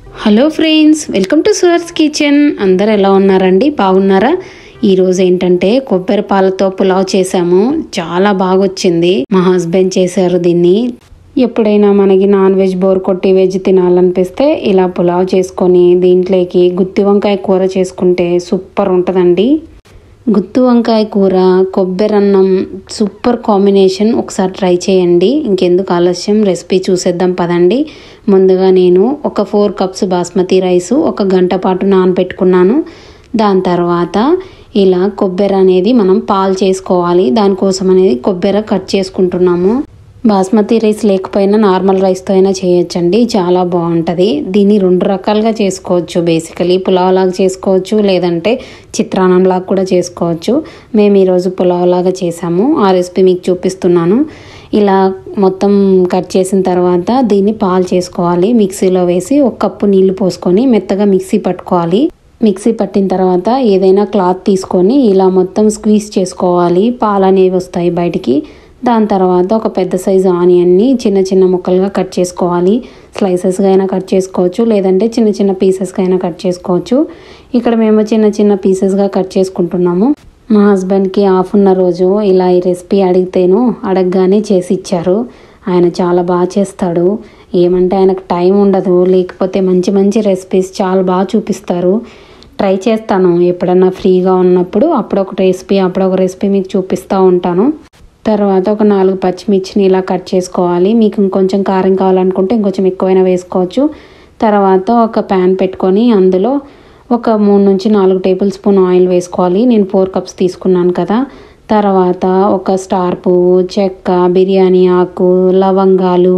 hello friends welcome to Suvar's kitchen అందరు ఎలా ఉన్నారండి బాగున్నారా ఈరోజు ఏంటంటే కొబ్బరి పాలతో పులావ్ చేసాము చాలా బాగా వచ్చింది మా హస్బెండ్ చేశారు దీన్ని ఎప్పుడైనా మనకి నాన్ వెజ్ బోర్ కొట్టి వెజ్ తినాలనిపిస్తే ఇలా పులావ్ చేసుకొని దీంట్లోకి గుత్తి వంకాయ కూర చేసుకుంటే సూపర్ ఉంటుందండి గుత్తి వంకాయ కూర కొబ్బరి అన్నం సూపర్ కాంబినేషన్ ఒకసారి ట్రై చేయండి ఇంకెందుకు ఆలస్యం రెసిపీ చూసేద్దాం పదండి ముందుగా నేను ఒక ఫోర్ కప్స్ బాస్మతి రైస్ ఒక గంట పాటు నానబెట్టుకున్నాను దాని తర్వాత ఇలా కొబ్బరి అనేది మనం పాలు చేసుకోవాలి దానికోసం అనేది కొబ్బరి కట్ చేసుకుంటున్నాము బాస్మతి రైస్ లేకపోయినా నార్మల్ రైస్తో అయినా చేయొచ్చండి చాలా బాగుంటుంది దీన్ని రెండు రకాలుగా చేసుకోవచ్చు బేసికలీ పులావ్ లాగా చేసుకోవచ్చు లేదంటే చిత్రాన్నం లాగా కూడా చేసుకోవచ్చు మేము ఈరోజు పులావ్ లాగా చేసాము ఆ రెసిపీ మీకు చూపిస్తున్నాను ఇలా మొత్తం కట్ చేసిన తర్వాత దీన్ని పాలు చేసుకోవాలి మిక్సీలో వేసి ఒక కప్పు నీళ్లు పోసుకొని మెత్తగా మిక్సీ పట్టుకోవాలి మిక్సీ పట్టిన తర్వాత ఏదైనా క్లాత్ తీసుకొని ఇలా మొత్తం స్క్వీజ్ చేసుకోవాలి పాలు అనేవి వస్తాయి బయటికి దాని తర్వాత ఒక పెద్ద సైజు ఆనియన్ని చిన్న చిన్న ముక్కలుగా కట్ చేసుకోవాలి స్లైసెస్గా అయినా కట్ చేసుకోవచ్చు లేదంటే చిన్న చిన్న పీసెస్గా అయినా కట్ చేసుకోవచ్చు ఇక్కడ మేము చిన్న చిన్న పీసెస్గా కట్ చేసుకుంటున్నాము మా హస్బెండ్కి ఆఫ్ ఉన్న రోజు ఇలా ఈ రెసిపీ అడిగితేను అడగగానే చేసి ఇచ్చారు ఆయన చాలా బాగా చేస్తాడు ఏమంటే ఆయనకు టైం ఉండదు లేకపోతే మంచి మంచి రెసిపీస్ చాలా బాగా చూపిస్తారు ట్రై చేస్తాను ఎప్పుడన్నా ఫ్రీగా ఉన్నప్పుడు అప్పుడొక రెసిపీ అప్పుడొక రెసిపీ మీకు చూపిస్తూ ఉంటాను తర్వాత ఒక నాలుగు పచ్చిమిర్చిని ఇలా కట్ చేసుకోవాలి మీకు ఇంకొంచెం కారం కావాలనుకుంటే ఇంకొంచెం ఎక్కువైనా వేసుకోవచ్చు తర్వాత ఒక ప్యాన్ పెట్టుకొని అందులో ఒక మూడు నుంచి నాలుగు టేబుల్ స్పూన్ ఆయిల్ వేసుకోవాలి నేను ఫోర్ కప్స్ తీసుకున్నాను కదా తర్వాత ఒక స్టార్ పువ్వు చెక్క బిర్యానీ ఆకు లవంగాలు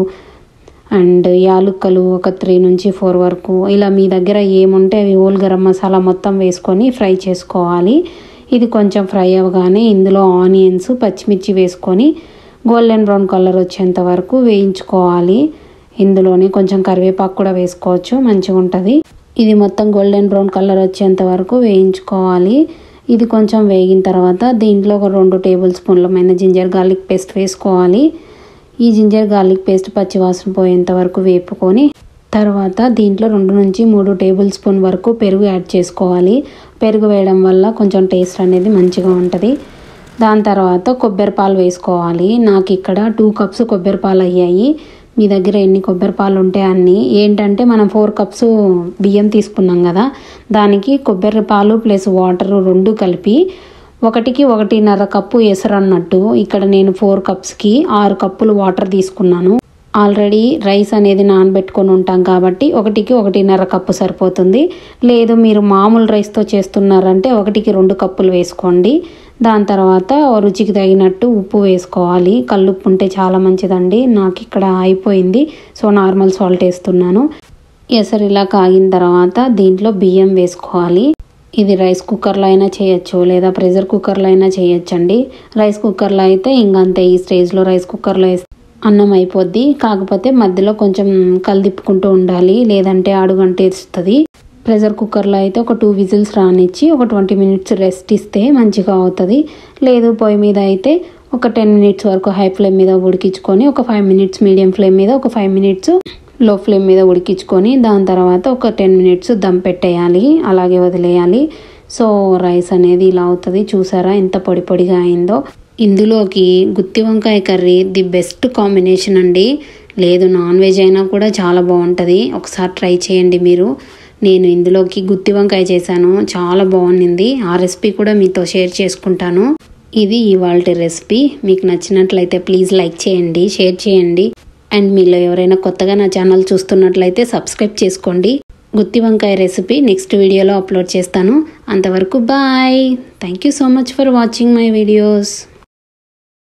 అండ్ యాలుక్కలు ఒక త్రీ నుంచి ఫోర్ వరకు ఇలా మీ దగ్గర ఏముంటే అవి ఓల్ గరం మసాలా మొత్తం వేసుకొని ఫ్రై చేసుకోవాలి ఇది కొంచెం ఫ్రై అవ్వగానే ఇందులో ఆనియన్స్ పచ్చిమిర్చి వేసుకొని గోల్డెన్ బ్రౌన్ కలర్ వచ్చేంత వరకు వేయించుకోవాలి ఇందులోనే కొంచెం కరివేపాకు కూడా వేసుకోవచ్చు మంచిగా ఉంటుంది ఇది మొత్తం గోల్డెన్ బ్రౌన్ కలర్ వచ్చేంత వరకు వేయించుకోవాలి ఇది కొంచెం వేగిన తర్వాత దీంట్లో ఒక రెండు టేబుల్ స్పూన్లమైన జింజర్ గార్లిక్ పేస్ట్ వేసుకోవాలి ఈ జింజర్ గార్లిక్ పేస్ట్ పచ్చివాసన పోయేంత వరకు వేపుకొని తర్వాత దీంట్లో రెండు నుంచి మూడు టేబుల్ స్పూన్ వరకు పెరుగు యాడ్ చేసుకోవాలి పెరుగు వేయడం వల్ల కొంచెం టేస్ట్ అనేది మంచిగా ఉంటుంది దాని తర్వాత కొబ్బరి పాలు వేసుకోవాలి నాకు ఇక్కడ టూ కప్స్ కొబ్బరి పాలు అయ్యాయి మీ దగ్గర ఎన్ని కొబ్బరి పాలు ఉంటే అన్ని ఏంటంటే మనం ఫోర్ కప్స్ బియ్యం తీసుకున్నాం కదా దానికి కొబ్బరి పాలు ప్లస్ వాటర్ రెండు కలిపి ఒకటికి ఒకటిన్నర కప్పు ఎసరు అన్నట్టు ఇక్కడ నేను ఫోర్ కప్స్కి ఆరు కప్పులు వాటర్ తీసుకున్నాను ఆల్రెడీ రైస్ అనేది నానబెట్టుకొని ఉంటాం కాబట్టి ఒకటికి ఒకటిన్నర కప్పు సరిపోతుంది లేదు మీరు మామూలు రైస్తో చేస్తున్నారంటే ఒకటికి రెండు కప్పులు వేసుకోండి దాని తర్వాత రుచికి తగినట్టు ఉప్పు వేసుకోవాలి కల్లుప్పు ఉంటే చాలా మంచిదండి నాకు ఇక్కడ అయిపోయింది సో నార్మల్ సాల్ట్ వేస్తున్నాను ఎసరు ఇలా కాగిన తర్వాత దీంట్లో బియ్యం వేసుకోవాలి ఇది రైస్ కుక్కర్లో అయినా చేయొచ్చు లేదా ప్రెషర్ కుక్కర్లో అయినా చేయొచ్చండి రైస్ కుక్కర్లో అయితే ఇంకంతే ఈ స్టేజ్లో రైస్ కుక్కర్లో వేస్తే అన్నం అయిపోద్ది కాకపోతే మధ్యలో కొంచెం కలిదిప్పుకుంటూ ఉండాలి లేదంటే అడుగంటేస్తుంది ప్రెషర్ కుక్కర్లో అయితే ఒక టూ విజిల్స్ రానిచ్చి ఒక ట్వంటీ మినిట్స్ రెస్ట్ ఇస్తే మంచిగా అవుతుంది లేదు పొయ్యి మీద అయితే ఒక టెన్ మినిట్స్ వరకు హై ఫ్లేమ్ మీద ఉడికించుకొని ఒక ఫైవ్ మినిట్స్ మీడియం ఫ్లేమ్ మీద ఒక ఫైవ్ మినిట్స్ లో ఫ్లేమ్ మీద ఉడికించుకొని దాని తర్వాత ఒక టెన్ మినిట్స్ దమ్ పెట్టేయాలి అలాగే వదిలేయాలి సో రైస్ అనేది ఇలా అవుతుంది చూసారా ఎంత పొడి పొడిగా అయిందో ఇందులోకి గుత్తి వంకాయ కర్రీ ది బెస్ట్ కాంబినేషన్ అండి లేదు నాన్ వెజ్ అయినా కూడా చాలా బాగుంటుంది ఒకసారి ట్రై చేయండి మీరు నేను ఇందులోకి గుత్తి వంకాయ చేశాను చాలా బాగుంది ఆ రెసిపీ కూడా మీతో షేర్ చేసుకుంటాను ఇది ఇవాళ రెసిపీ మీకు నచ్చినట్లయితే ప్లీజ్ లైక్ చేయండి షేర్ చేయండి అండ్ మీలో ఎవరైనా కొత్తగా నా ఛానల్ చూస్తున్నట్లయితే సబ్స్క్రైబ్ చేసుకోండి గుత్తి వంకాయ రెసిపీ నెక్స్ట్ వీడియోలో అప్లోడ్ చేస్తాను అంతవరకు bye thank you so much for watching my videos